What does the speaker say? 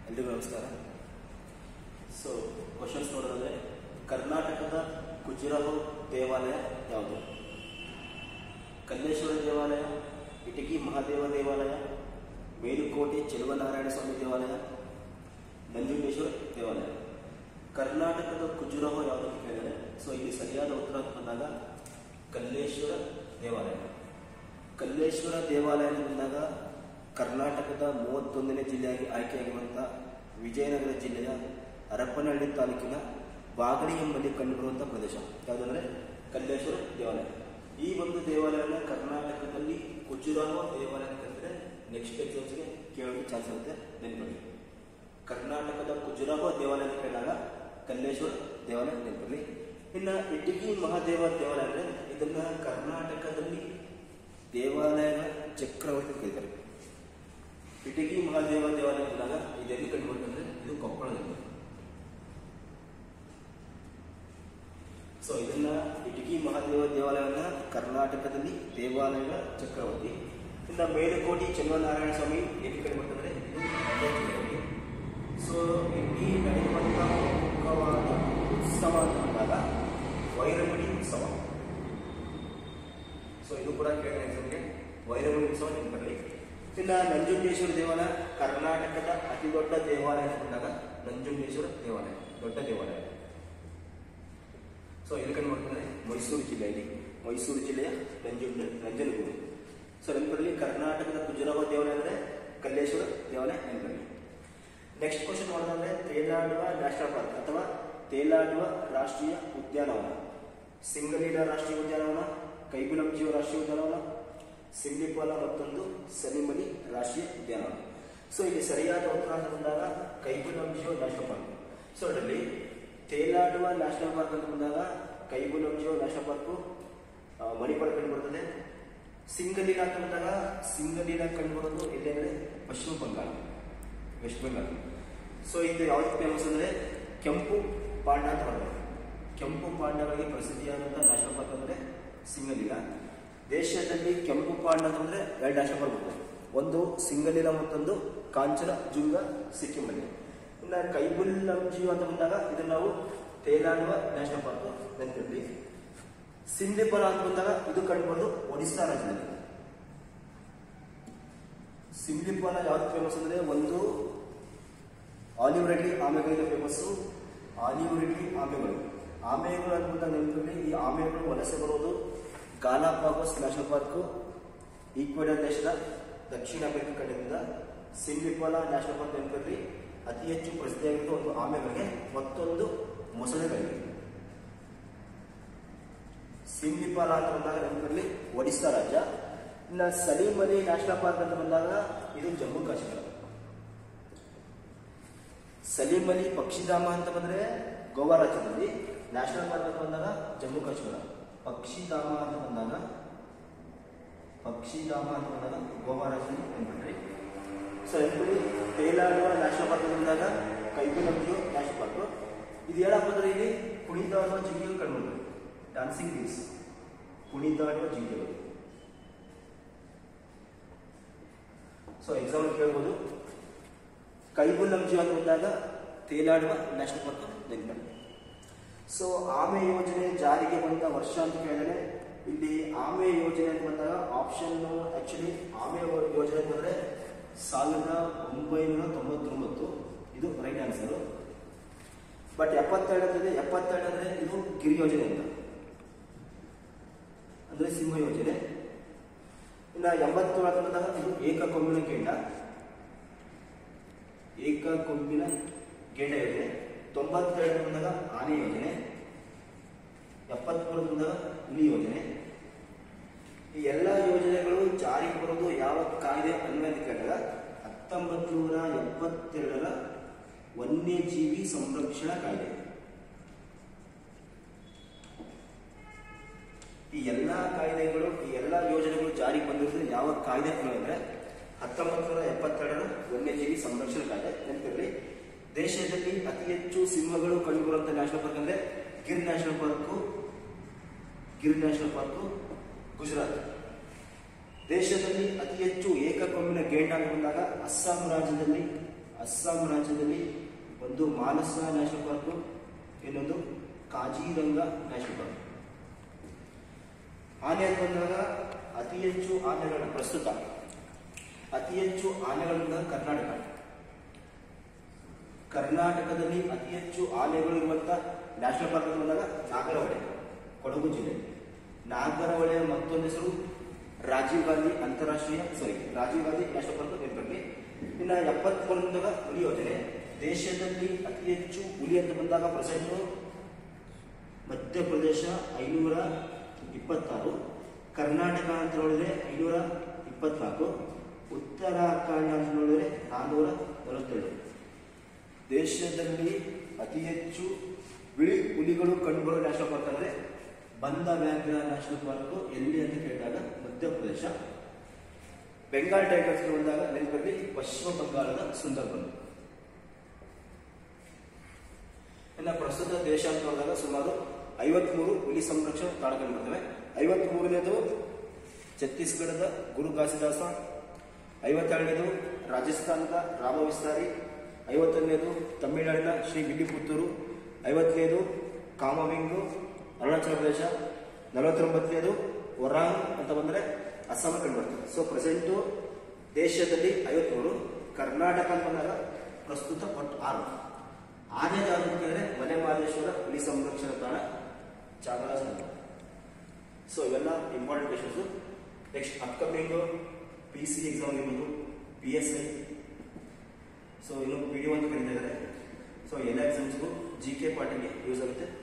ಎಲ್ರಿಗೂ ನಮಸ್ಕಾರ so questions ನೋಡೋದಾದ್ರೆ ಕರ್ನಾಟಕದ ಖಜುರಾಹೋ ದೇವಾಲಯ ಯಾವುದು ಕಲ್ಲೇಶ್ವರ ದೇವಾಲಯ ಇಟಗಿ ಮಹಾದೇವ ದೇವಾಲಯ ಮೇಲುಕೋಟೆ ಚೆಲುವನಾರಾಯಣ ಸ್ವಾಮಿ ದೇವಾಲಯ ನಂಜುಂಡೇಶ್ವರ ದೇವಾಲಯ ಕರ್ನಾಟಕದ ಖಜುರಾಹೋ ಯಾವುದು ಅಂತ ಕೇಳಿದರೆ ಸೊ ಇಲ್ಲಿ ಸರಿಯಾದ ಉತ್ತರ ಅಂತ ಬಂದಾಗ ಕಲ್ಲೇಶ್ವರ ದೇವಾಲಯ ಕಲ್ಲೇಶ್ವರ ದೇವಾಲಯ ಅಂತ ಬಂದಾಗ ಕರ್ನಾಟಕದ ಮೂವತ್ತೊಂದನೇ ಜಿಲ್ಲೆಯಾಗಿ ಆಯ್ಕೆಯಾಗಿರುವಂತಹ ವಿಜಯನಗರ ಜಿಲ್ಲೆಯ ಹರಪನಹಳ್ಳಿ ತಾಲೂಕಿನ ಬಾಗಡಿ ಎಂಬಲ್ಲಿ ಕಂಡುಬರುವಂತಹ ಪ್ರದೇಶ ಯಾವುದಂದ್ರೆ ಕಲ್ಲೇಶ್ವರ ದೇವಾಲಯ ಈ ಒಂದು ದೇವಾಲಯನ ಕರ್ನಾಟಕದಲ್ಲಿ ಖಜುರಾಹೋ ದೇವಾಲಯ ಅಂತ ಕರೆದ್ರೆ ನೆಕ್ಸ್ಟ್ ಎಕ್ಸಾಮ್ಸ್ಗೆ ಕೇಳೋದು ಚಾನ್ಸ್ ಇರುತ್ತೆ ನೆನಪಲ್ಲಿ ಕರ್ನಾಟಕದ ಖಜುರಾಹೋ ದೇವಾಲಯ ಅಂತ ಕೇಳಿದಾಗ ಕಲ್ಲೇಶ್ವರ ದೇವಾಲಯ ನೆನಪಲ್ಲಿ ಇನ್ನು ಇಟಗಿ ಮಹಾದೇವ ದೇವಾಲಯ ಅಂದ್ರೆ ಇದನ್ನ ಕರ್ನಾಟಕದಲ್ಲಿ ದೇವಾಲಯದ ಚಕ್ರವರ್ತಿ ಅಂತ ಕರೀತಾರೆ ಇಟಗಿ ಮಹಾದೇವ ದೇವಾಲಯ ಅಂದಾಗ ಇದು ಎಲ್ಲಿ ಕಂಡುಬರ್ತಂದ್ರೆ ಇದು ಕೊಪ್ಪಳದಲ್ಲಿ ಸೊ ಇದನ್ನ ಇಟಗಿ ಮಹಾದೇವ ದೇವಾಲಯವನ್ನ ಕರ್ನಾಟಕದಲ್ಲಿ ದೇವಾಲಯದ ಚಕ್ರವರ್ತಿ ಇನ್ನ ಮೇಲುಕೋಟಿ ಚೆಲುವನಾರಾಯಣ ಸ್ವಾಮಿ ಎಲ್ಲಿ ಕಂಡುಬರ್ತಂದ್ರೆ ಇದು ಮಂಡ್ಯ ಜಿಲ್ಲೆಯಲ್ಲಿ ಸೊ ಇಲ್ಲಿ ನಡೆಯುವಂತಹ ಪ್ರಮುಖವಾದ ಉತ್ಸವ ಅಂತ ಬಂದಾಗ ವೈರಮಣಿ ಉತ್ಸವ ಸೊ ಇದು ಕೂಡ ಕೇಳಿದ ಎಕ್ಸಾಮ್ಗೆ ವೈರಮಣಿ ಉತ್ಸವ ನೆನಪಲ್ಲಿ ಇನ್ನು ನಂಜುಂಡೇಶ್ವರ ದೇವಾಲಯ ಕರ್ನಾಟಕದ ಅತಿ ದೊಡ್ಡ ದೇವಾಲಯ ಅಂತ ಬಂದಾಗ ನಂಜುಂಡೇಶ್ವರ ದೇವಾಲಯ ದೊಡ್ಡ ದೇವಾಲಯ ಸೊ ಎಲ್ಲಿ ಕಂಡು ಬರ್ತದೆ ಮೈಸೂರು ಜಿಲ್ಲೆಯಲ್ಲಿ ಮೈಸೂರು ಜಿಲ್ಲೆಯ ನಂಜುಂಡ ನಂಜನಗೂಡು ಸೊ ನೆನಪಲ್ಲಿ ಕರ್ನಾಟಕದ ಖಜುರಾಹೋ ದೇವಾಲಯ ಅಂದರೆ ಕಲ್ಲೇಶ್ವರ ದೇವಾಲಯ ನೆನಪಲ್ಲಿ ನೆಕ್ಸ್ಟ್ ಕ್ವಶನ್ ನೋಡೋದಂದ್ರೆ ತೇಲಾಡುವ ನ್ಯಾಷನಲ್ ಪಾರ್ಕ್ ಅಥವಾ ತೇಲಾಡುವ ರಾಷ್ಟ್ರೀಯ ಉದ್ಯಾನವನ ಸಿಂಗಲೀಲ ರಾಷ್ಟ್ರೀಯ ಉದ್ಯಾನವನ ಕೈಬುಲಂಜೀವ ರಾಷ್ಟ್ರೀಯ ಉದ್ಯಾನವನ ಸಿಂಬಿಪಾಲ ಮತ್ತೊಂದು ಸಲಿಮಲಿ ರಾಷ್ಟ್ರೀಯ ಉದ್ಯಾನವನ ಸೊ ಇಲ್ಲಿ ಸರಿಯಾದ ಉತ್ತರ ಅಂತ ಬಂದಾಗ ಕೈಬುಲಂಜೀವ ನ್ಯಾಷನಲ್ ಪಾರ್ಕ್ ಸೊ ಅದರಲ್ಲಿ ತೇಲಾಡುವ ನ್ಯಾಷನಲ್ ಪಾರ್ಕ್ ಅಂತ ಬಂದಾಗ ಕೈಬುಲಂಜೀವ ನ್ಯಾಷನಲ್ ಪಾರ್ಕು ಆ, ಮಣಿಪಾಲ ಕಂಡು ಬರ್ತದೆ ಸಿಂಗಲೀಲ ಅಂತ ಬಂದಾಗ ಸಿಂಗಲೀಲ ಕಂಡು ಬರೋದು ಎಲ್ಲಿ ಅಂದರೆ ಪಶ್ಚಿಮ ಬಂಗಾಳ ವೆಸ್ಟ್ ಬೆಂಗಾಲ್ ಸೊ ಇದು ಯಾವ್ದು ಫೇಮಸ್ ಅಂದ್ರೆ ಕೆಂಪು ಪಾಂಡ ಅಂತ ಬರ್ತದೆ ಕೆಂಪು ಪಾಂಡಗಳಿಗೆ ಪ್ರಸಿದ್ಧಿಯಾದಂತಹ ನ್ಯಾಷನಲ್ ಪಾರ್ಕ್ ಅಂದ್ರೆ ಸಿಂಗಲೀಲ ದೇಶದಲ್ಲಿ ಕೆಂಪು ಪಾಂಡ ಅಂತಂದ್ರೆ ಎರಡು ನ್ಯಾಷನಲ್ ಪಾರ್ಕ್ ಬರ್ತದೆ ಒಂದು ಸಿಂಗಲೀಲ ಮತ್ತೊಂದು ಕಾಂಚನ ಜುಂಗ ಸಿಕ್ಕಿಮಲ್ಲಿ ಇನ್ನು ಕೈಬುಲ್ಲಂಜಿ ಅಂತ ಬಂದಾಗ ಇದನ್ನ ನಾವು ತೇಲಾಡುವ ನ್ಯಾಷನಲ್ ಪಾರ್ಕ್ ನೆನಪಿರ್ಲಿ ಸಿಂಧಿಪರ ಅಂತ ಬಂದಾಗ ಇದು ಕಂಡುಬರೋದು ಒಡಿಸ್ಸಾ ರಾಜ್ಯದಲ್ಲಿ ಸಿಂಧಿಪಾಲ ಯಾವ್ದು ಫೇಮಸ್ ಅಂದ್ರೆ ಒಂದು ಆಲಿವ್ ರೆಡ್ಲಿ ಆಮೆಗಳಿಗೆ ಫೇಮಸ್ಸು ಆಲಿವ್ ರೆಡ್ಲಿ ಆಮೆಗಳು ಆಮೆಗಳು ಅನ್ನುವಂಥ ನೆನಪಲ್ಲಿ ಈ ಆಮೆಗಳು ವಲಸೆ ಬರೋದು ಗಾಲಾಪಾಗೋಸ್ ನ್ಯಾಷನಲ್ ಪಾರ್ಕು ಈಕ್ವೆಡರ್ ದೇಶದ ದಕ್ಷಿಣ ಅಮೆರಿಕ ಕಡೆಯಿಂದ ಸಿಂಧಿಪಾಲ ನ್ಯಾಷನಲ್ ಪಾರ್ಕ್ ನೆನಪಲ್ಲಿ ಅತಿ ಹೆಚ್ಚು ಪ್ರಸಿದ್ಧಿಯಾಗಿರುವ ಒಂದು ಆಮೆಗಳಿಗೆ ಮತ್ತೊಂದು ಮೊಸಳೆಗಳಿವೆ ಸಿಂಧಿಪಾಲ ಅಂತ ಬಂದಾಗ ನೆನಪಲ್ಲಿ ಒಡಿಸ್ಸಾ ರಾಜ್ಯ ಇನ್ನು ಸಲೀಂ ಅಲಿ ನ್ಯಾಷನಲ್ ಪಾರ್ಕ್ ಅಂತ ಬಂದಾಗ ಇದು ಜಮ್ಮು ಕಾಶ್ಮೀರ ಸಲೀಂ ಅಲಿ ಪಕ್ಷಿಧಾಮ ಅಂತ ಬಂದ್ರೆ ಗೋವಾ ರಾಜ್ಯದಲ್ಲಿ ನ್ಯಾಷನಲ್ ಪಾರ್ಕ್ ಅಂತ ಬಂದಾಗ ಜಮ್ಮು ಕಾಶ್ಮೀರ ಪಕ್ಷಿಧಾಮ ಅಂತ ಬಂದಾಗ ಪಕ್ಷಿಧಾಮ ಅಂತ ಬಂದಾಗ ಗೋವಾ ರಾಜ್ಯದಲ್ಲಿ ನೆನ್ಬಿಟ್ರಿ ಸೊ ನೆನ್ಬಿಡಿ ತೇಲಾಡುವ ನ್ಯಾಷನಲ್ ಪಾರ್ಕ್ ಅಂತ ಬಂದಾಗ ಕೈಬುಲಂಜಿಯೋ ನ್ಯಾಷನಲ್ ಪಾರ್ಕ್ ಇದು ಹೇಳಪ್ಪ ಅಂದ್ರೆ ಇಲ್ಲಿ ಕುಣಿದಾಡುವ ಜಿಂಕೆಗಳು ಕಂಡು ಡಾನ್ಸಿಂಗ್ ಗೀಸ್ ಕುಣಿದಾಡುವ ಜಿಂಕೆಗಳು ಸೊ ಎಕ್ಸಾಮ್ ಕೇಳ್ಬೋದು ಕೈಬುಲ್ಲಂಜಿ ಅಂತ ಬಂದಾಗ ತೇಲಾಡುವ ನ್ಯಾಷನಲ್ ಪಾರ್ಕ್ ನೆನಪಲ್ಲಿ ಸೊ ಆಮೆ ಯೋಜನೆ ಜಾರಿಗೆ ಬಂದ ವರ್ಷ ಅಂತ ಕೇಳಿದ್ರೆ ಇಲ್ಲಿ ಆಮೆ ಯೋಜನೆ ಅಂತ ಬಂದಾಗ ಆಪ್ಷನ್ ಆಕ್ಚುಲಿ ಆಮೆ ಯೋಜನೆ ಅಂತ ಬಂದ್ರೆ ಸಾವಿರದ ಒಂಬೈನೂರ ತೊಂಬತ್ತೊಂಬತ್ತು ಇದು ರೈಟ್ ಆನ್ಸರ್ ಬಟ್ ಎಪ್ಪತ್ತೆರಡು ಅಂತಂದ್ರೆ ಎಪ್ಪತ್ತೆರಡು ಅಂದ್ರೆ ಇದು ಗಿರಿ ಯೋಜನೆ ಅಂತ ಅಂದ್ರೆ ಸಿಂಹ ಯೋಜನೆ ಇನ್ನು ಎಂಬತ್ತು ಅಂತ ಬಂದಾಗ ಇದು ಏಕಕೊಂಬಿನ ಗೇಂಡ ಏಕಕೊಂಬಿನ ಗೇಂಡ ಯೋಜನೆ ತೊಂಬತ್ತೆರಡು ಬಂದಾಗ ಆನೆ ಯೋಜನೆ ಎಪ್ಪತ್ಮೂರು ಬಂದಾಗ ಹುಲಿ ಯೋಜನೆ ಈ ಎಲ್ಲ ಯೋಜನೆಗಳು ಜಾರಿಗೆ ಬರೋದು ಯಾವ ಕಾಯ್ದೆ ಅನ್ವಯ ಅಂತ ಕೇಳಿದಾಗ ಹತ್ತೊಂಬತ್ತು ನೂರ ಎಪ್ಪತ್ತೆರಡರ ವನ್ಯಜೀವಿ ಸಂರಕ್ಷಣಾ ಕಾಯ್ದೆ ಈ ಎಲ್ಲಾ ಕಾಯ್ದೆಗಳು ಈ ಎಲ್ಲಾ ಯೋಜನೆಗಳು ಜಾರಿಗೆ ಬಂದಿರೋದು ಯಾವ ಕಾಯ್ದೆ ಅಂದ್ರೆ ಹತ್ತೊಂಬತ್ತು ನೂರ ಎಪ್ಪತ್ತೆರಡರ ವನ್ಯಜೀವಿ ಸಂರಕ್ಷಣಾ ಕಾಯ್ದೆ ನೆನಪಿರಲಿ ದೇಶದಲ್ಲಿ ಅತಿ ಹೆಚ್ಚು ಸಿಂಹಗಳು ಕಂಡುಬರುವಂತ ನ್ಯಾಷನಲ್ ಪಾರ್ಕ್ ಅಂದ್ರೆ Gir national park Gir national park Gujarat ದೇಶದಲ್ಲಿ ಅತಿ ಹೆಚ್ಚು ಏಕಕೊಂಬಿನ ಗೇಂಡ ಅಂತ ಬಂದಾಗ ಅಸ್ಸಾಂ ರಾಜ್ಯದಲ್ಲಿ ಅಸ್ಸಾಂ ರಾಜ್ಯದಲ್ಲಿ ಒಂದು ಮಾನಸ ನ್ಯಾಷನಲ್ ಪಾರ್ಕು ಇನ್ನೊಂದು ಕಾಜಿರಂಗ ನ್ಯಾಷನಲ್ ಪಾರ್ಕ್ ಆನೆ ಅಂತ ಬಂದಾಗ ಅತಿ ಹೆಚ್ಚು ಆನೆಗಳ ಪ್ರಸ್ತುತ ಅತಿ ಹೆಚ್ಚು ಆನೆಗಳಿಂದ ಕರ್ನಾಟಕ ಕರ್ನಾಟಕದಲ್ಲಿ ಅತಿ ಹೆಚ್ಚು ಆನೆಗಳು ಇರುವಂತ ನ್ಯಾಷನಲ್ ಪಾರ್ಕ್ ಅಂತ ಬಂದಾಗ ನಾಗರಹೊಳೆ ಕೊಡಗು ಜಿಲ್ಲೆ ನಾಗರಹೊಳೆಯ ಮತ್ತೊಂದು ಹೆಸರು ರಾಜೀವ್ ಗಾಂಧಿ ಅಂತಾರಾಷ್ಟ್ರೀಯ sorry Rajiv Gandhi national park ನೆನಪಲ್ಲಿ ಇನ್ನು ಎಪ್ಪತ್ಮೂರನೇದಾಗ ಹುಲಿ ಯೋಜನೆ ದೇಶದಲ್ಲಿ ಅತಿ ಹೆಚ್ಚು ಹುಲಿ ಅಂತ ಬಂದಾಗ ಪ್ರೆಸೆಂಟ್ ಮಧ್ಯಪ್ರದೇಶ ಐನೂರ ಇಪ್ಪತ್ತಾರು ಕರ್ನಾಟಕ ಅಂತ ನೋಡಿದ್ರೆ ಐನೂರ ಇಪ್ಪತ್ನಾಲ್ಕು ಉತ್ತರಾಖಂಡ ಅಂತ ನೋಡಿದ್ರೆ ನಾನ್ನೂರ ನಲವತ್ತೆರಡು ದೇಶದಲ್ಲಿ ಅತಿ ಹೆಚ್ಚು ಬಿಳಿ ಹುಲಿಗಳು ಕಂಡುಬರುವ ನ್ಯಾಷನಲ್ ಪಾರ್ಕ್ ಅಂದರೆ ಬಂದ ವ್ಯಾಘ್ರ ನ್ಯಾಷನಲ್ ಪಾರ್ಕ್ ಎಲ್ಲಿ ಅಂತ ಕೇಳಿದಾಗ ಮಧ್ಯಪ್ರದೇಶ ಬೆಂಗಾಲ್ ಟೈಗರ್ಸ್ ನೋಡಿದಾಗ ನೆನಪಲ್ಲಿ ಪಶ್ಚಿಮ ಬಂಗಾಳದ ಸುಂದರ್ಬನ್ ಇನ್ನು ಪ್ರಸ್ತುತ ದೇಶ ಅಂತ ನೋಡಿದಾಗ ಸುಮಾರು ಐವತ್ಮೂರು ಹುಲಿ ಸಂರಕ್ಷಣಾ ತಾಣಗಳು ಬರ್ತವೆ ಐವತ್ಮೂರನೇದು ಛತ್ತೀಸ್ಗಢದ ಗುರು ಘಾಸಿದಾಸ ಐವತ್ತೆರಡನೇದು ರಾಜಸ್ಥಾನದ ರಾಮ ವಿಸ್ತಾರಿ ಐವತ್ತೊಂದನೇದು ತಮಿಳುನಾಡಿನ ಶ್ರೀ ವಿಲ್ಲಿಪುತ್ತೂರು ಐವತ್ತನೇದು ಕಾಮವಿಂಗು ಅರುಣಾಚಲ ಪ್ರದೇಶ ನಲವತ್ತೊಂಬತ್ತನೇದು ಒರಾಂಗ್ ಅಂತ ಬಂದರೆ ಅಸ್ಸಾಂ ಕಂಡುಬರ್ತದೆ ಸೊ ಪ್ರೆಸೆಂಟು ದೇಶದಲ್ಲಿ ಐವತ್ಮೂರು ಕರ್ನಾಟಕ ಅಂತ ಬಂದಾಗ ಪ್ರಸ್ತುತ ಒಟ್ಟು ಆರು ಆನೆ ತಾಲೂಕಿನಲ್ಲಿ ಮಲೆ ಮಹದೇಶ್ವರ ಹುಲಿ ಸಂರಕ್ಷಣಾ ತಾಣ ಚಾಮರಾಜನಗರ ಸೊ ಇವೆಲ್ಲ important questions next upcoming P C exam ಇರ್ಬೋದು ಪಿ ಎಸ್ ಐ ಸೊ ಇನ್ನು ಪಿ ಡಿ ಅಂತ ಕರೀತಾ ಇದ್ದಾರೆ ಸೊ ಎಲ್ಲ ಎಕ್ಸಾಮ್ಸ್ಗೂ ಜಿ ಕೆ ಪಾರ್ಟಿಗೆ ಯೂಸ್ ಆಗುತ್ತೆ